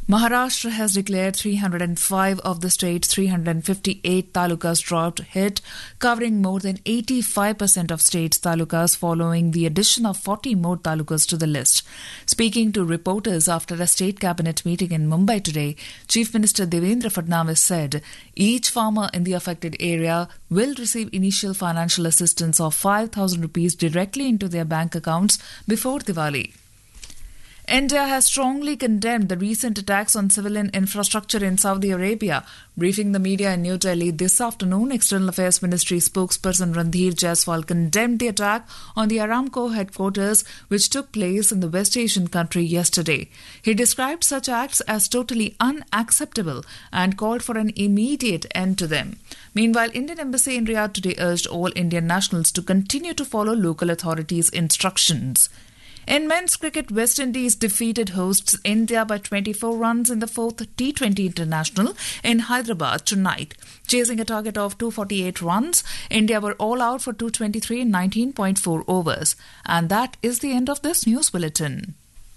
Maharashtra has declared 305 of the state's 358 talukas drought hit, covering more than 85% of state's talukas following the addition of 40 more talukas to the list. Speaking to reporters after a state cabinet meeting in Mumbai today, Chief Minister Devendra Fadnavis said each farmer in the affected area will receive initial financial assistance of 5000 rupees directly into their bank accounts before Diwali. India has strongly condemned the recent attacks on civilian infrastructure in Saudi Arabia. Briefing the media in New Delhi this afternoon, External Affairs Ministry spokesperson Randhir Jaiswal condemned the attack on the Aramco headquarters, which took place in the West Asian country yesterday. He described such acts as totally unacceptable and called for an immediate end to them. Meanwhile, Indian Embassy in Riyadh today urged all Indian nationals to continue to follow local authorities' instructions. In men's cricket, West Indies defeated hosts India by 24 runs in the fourth T20 International in Hyderabad tonight. Chasing a target of 248 runs, India were all out for 223 in 19.4 overs. And that is the end of this news bulletin.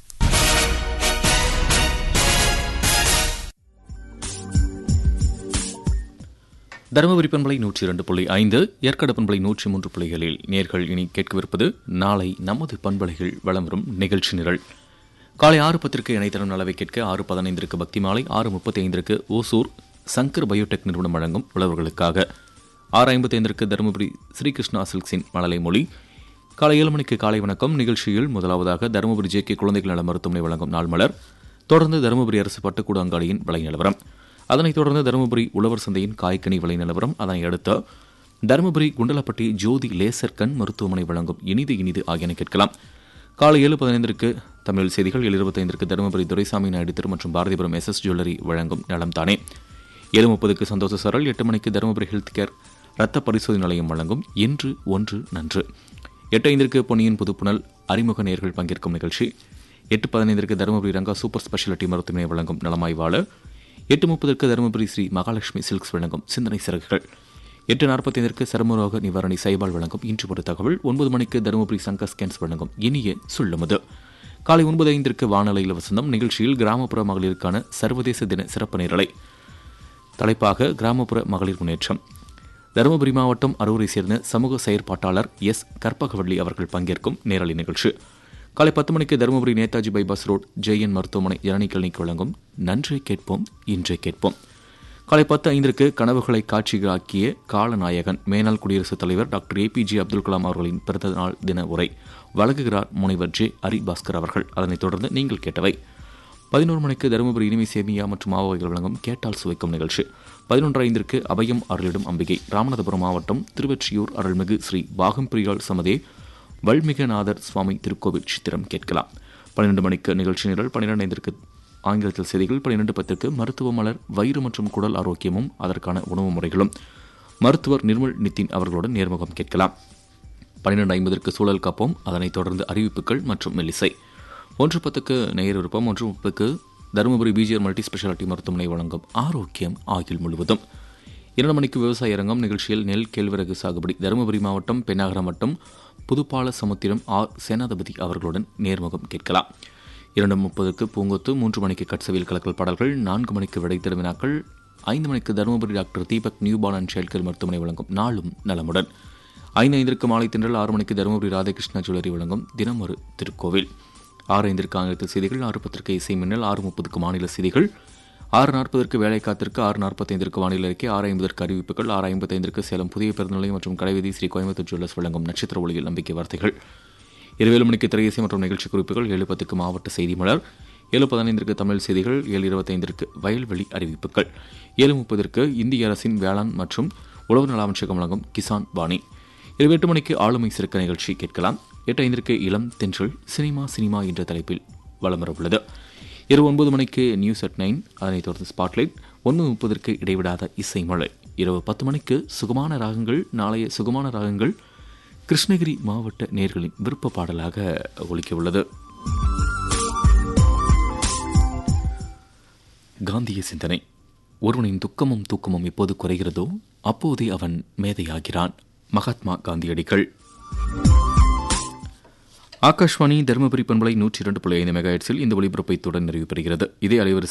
Dharmapuri பண்பலை நூற்றி இரண்டு புள்ளி ஐந்து ஏற்காடு பண்பலை நூற்றி மூன்று புள்ளிகளில் நேர்கள் இனி கேட்கவிருப்பது நாளை நமது பண்பலைகள் வளம் வரும் நிகழ்ச்சி நிரல் காலை ஆறு பத்திற்கு இணையதளம் நலவை கேட்க ஆறு பதினைந்திற்கு பக்தி மாலை ஆறு முப்பத்தி ஐந்திற்கு ஓசூர் சங்கர் பயோடெக் நிறுவனம் வழங்கும் உழவர்களுக்காக ஆறு ஐம்பத்தி ஐந்திற்கு தருமபுரி ஸ்ரீகிருஷ்ணா சில்க்ஸின் மழலை மொழி காலை ஏழு மணிக்கு காலை வணக்கம் நிகழ்ச்சியில் முதலாவதாக தருமபுரி ஜே கே குழந்தைகள் நல மருத்துவமனை வழங்கும் நாள் மலர் தொடர்ந்து தருமபுரி அரசு பட்டுக்கூடு அங்காடியின் விலை நிலவரம் அதனைத் தொடர்ந்து தருமபுரி உழவர் சந்தையின் காய்கனி விலை நிலவரம் அதனை அடுத்து தருமபுரி குண்டலப்பட்டி ஜோதி லேசர் கண் மருத்துவமனை வழங்கும் இனிது இனிது ஆகியன கேட்கலாம் காலை ஏழு பதினைந்திற்கு தமிழ் செய்திகள் ஏழு இருபத்தைந்திற்கு தருமபுரி துரைசாமி நாயுடு திரு மற்றும் பாரதிபுரம் எஸ் எஸ் ஜுவல்லரி வழங்கும் நலம் தானே ஏழு முப்பதுக்கு சந்தோஷ சரல் எட்டு மணிக்கு தருமபுரி ஹெல்த் கேர் ரத்த பரிசோதனை நிலையம் வழங்கும் இன்று ஒன்று நன்று எட்டு ஐந்திற்கு பொன்னியின் புதுப்புணல் அறிமுக நேர்கள் பங்கேற்கும் நிகழ்ச்சி எட்டு பதினைந்திற்கு தருமபுரி ரங்கா சூப்பர் ஸ்பெஷாலிட்டி மருத்துவமனை வழங்கும் நலமாய்வாள எட்டு முப்பதற்கு தருமபுரி ஸ்ரீ மகாலட்சுமி சில்க்ஸ் வழங்கும் சிந்தனை சிறகுகள் எட்டு நாற்பத்தைந்திற்கு சருமரோக நிவாரணி சைபால் வழங்கும் இன்று ஒரு தகவல் ஒன்பது மணிக்கு தருமபுரி சங்கர் ஸ்கேன்ஸ் வழங்கும் இனிய சொல்லுமது காலை ஒன்பது ஐந்திற்கு வானொலியில் வசந்தம் நிகழ்ச்சியில் கிராமப்புற மகளிருக்கான சர்வதேச தின சிறப்பு நேரலை தலைப்பாக கிராமப்புற மகளிர் முன்னேற்றம் தருமபுரி மாவட்டம் அரூரை சேர்ந்த சமூக செயற்பாட்டாளர் எஸ் கற்பகவள்ளி அவர்கள் பங்கேற்கும் நேரலை நிகழ்ச்சி காலை பத்து மணிக்கு தருமபுரி நேதாஜி பைபாஸ் ரோட் ஜெயன் மருத்துவமனை ஜனனி கிளினிக் வழங்கும் நன்றே கேட்போம் இன்றே கேட்போம் காலை பத்து ஐந்திற்கு கனவுகளை காட்சிகளாக்கிய காலநாயகன் மேனாள் குடியரசுத் தலைவர் டாக்டர் ஏபிஜே அப்துல் கலாம் அவர்களின் பிறந்த நாள் தின உரை வழங்குகிறார் முனைவர் ஜே ஹரி பாஸ்கர் அவர்கள் அதனைத் தொடர்ந்து நீங்கள் கேட்டவை பதினோரு மணிக்கு தருமபுரி இனிமை சேமியா மற்றும் மாவகைகள் வழங்கும் கேட்டால் சுவைக்கும் நிகழ்ச்சி பதினொன்று ஐந்திற்கு அபயம் அருளிடும் அம்பிகை ராமநாதபுரம் மாவட்டம் திருவெற்றியூர் அருள்மிகு ஸ்ரீ பாகம்பிரியாள் சமதே வல்மிகநாதர் சுவாமி திருக்கோவில் சித்திரம் கேட்கலாம் பன்னிரண்டு மணிக்கு நிகழ்ச்சி நிரல் பன்னிரண்டு ஐந்திற்கு ஆங்கிலத்தில் செய்திகள் பன்னிரண்டு பத்திற்கு மருத்துவ மலர் வயிறு மற்றும் குடல் ஆரோக்கியமும் அதற்கான உணவு முறைகளும் மருத்துவர் நிர்மல் நிதின் அவர்களுடன் நேர்முகம் கேட்கலாம் பன்னிரண்டு ஐம்பதற்கு சூழல் காப்போம் அதனைத் தொடர்ந்து அறிவிப்புகள் மற்றும் மெல்லிசை ஒன்று பத்துக்கு நேயர் விருப்பம் ஒன்று முப்பதுக்கு தருமபுரி பிஜிஆர் மல்டி ஸ்பெஷாலிட்டி மருத்துவமனை வழங்கும் ஆரோக்கியம் ஆகில் முழுவதும் இரண்டு மணிக்கு விவசாய அரங்கம் நிகழ்ச்சியில் நெல் கேழ்வரகு சாகுபடி தருமபுரி மாவட்டம் பெண்ணாகரம் வட்டம் புதுப்பால சமுத்திரம் ஆர் சேனாதிபதி அவர்களுடன் நேர்முகம் கேட்கலாம் இரண்டு முப்பதுக்கு பூங்கொத்து மூன்று மணிக்கு கட்சவியல் கலக்கல் பாடல்கள் நான்கு மணிக்கு விடை வினாக்கள் ஐந்து மணிக்கு Dharmapuri doctor Deepak newborn and child care மருத்துவமனை வழங்கும் நாளும் நலமுடன் ஐந்து ஐந்திற்கு மாலை தின்றல் ஆறு மணிக்கு தருமபுரி ராதாகிருஷ்ணா ஜுவல்லரி வழங்கும் தினம் ஒரு திருக்கோவில் ஆறு ஐந்திற்கு ஆங்கிலத்தில் செய்திகள் ஆறு பத்திற்கு இசை மின்னல் ஆறு முப்பதுக்கு மாநில செய்திகள் ஆறு நாற்பதற்கு வேலை காத்திற்கு ஆறு நாற்பத்தைந்திற்கு வானிலை அறிக்கை ஆறு ஐம்பதற்கு அறிவிப்புகள் ஆறு ஐம்பத்தைந்திற்கு சேலம் புதிய பேருந்து நிலையம் மற்றும் கடைவீதி ஸ்ரீ கோயம்புத்தூர் ஜுவல்லர்ஸ் வழங்கும் நட்சத்திர ஒளியில் நம்பிக்கை வார்த்தைகள் இருவேழு மணிக்கு திரையிசை மற்றும் நிகழ்ச்சி குறிப்புகள் ஏழு பத்துக்கு மாவட்ட செய்தி மலர் ஏழு பதினைந்திற்கு தமிழ் செய்திகள் ஏழு இருபத்தைந்திற்கு வயல்வெளி அறிவிப்புகள் ஏழு முப்பதற்கு இந்திய அரசின் வேளாண் மற்றும் உழவு நல அமைச்சகம் வழங்கும் கிசான் பாணி இரவு எட்டு மணிக்கு ஆளுமை சிறக்க நிகழ்ச்சி கேட்கலாம் எட்டு ஐந்திற்கு இளம் தென்றல் சினிமா சினிமா என்ற தலைப்பில் வலம் வரவுள்ளது இரவு ஒன்பது மணிக்கு நியூஸ் அட் நைன் அதனைத் தொடர்ந்து ஸ்பாட்லைட் ஒன்பது முப்பதற்கு இடைவிடாத இசை மழை இரவு பத்து மணிக்கு சுகமான ராகங்கள் நாளைய சுகமான ராகங்கள் கிருஷ்ணகிரி மாவட்ட நேர்களின் விருப்ப பாடலாக ஒலிக்க உள்ளது காந்திய சிந்தனை ஒருவனின் துக்கமும் தூக்கமும் எப்போது குறைகிறதோ அப்போதே அவன் மேதையாகிறான் மகாத்மா காந்தியடிகள் ஆகாஷ்வாணி தருமபுரி பண்பலை நூற்றி இரண்டு புள்ளி ஐந்து மெகாஹெட்ஸில் இந்த ஒளிபரப்பை தொடர் நிறைவு பெறுகிறது இதே அலைவரிசை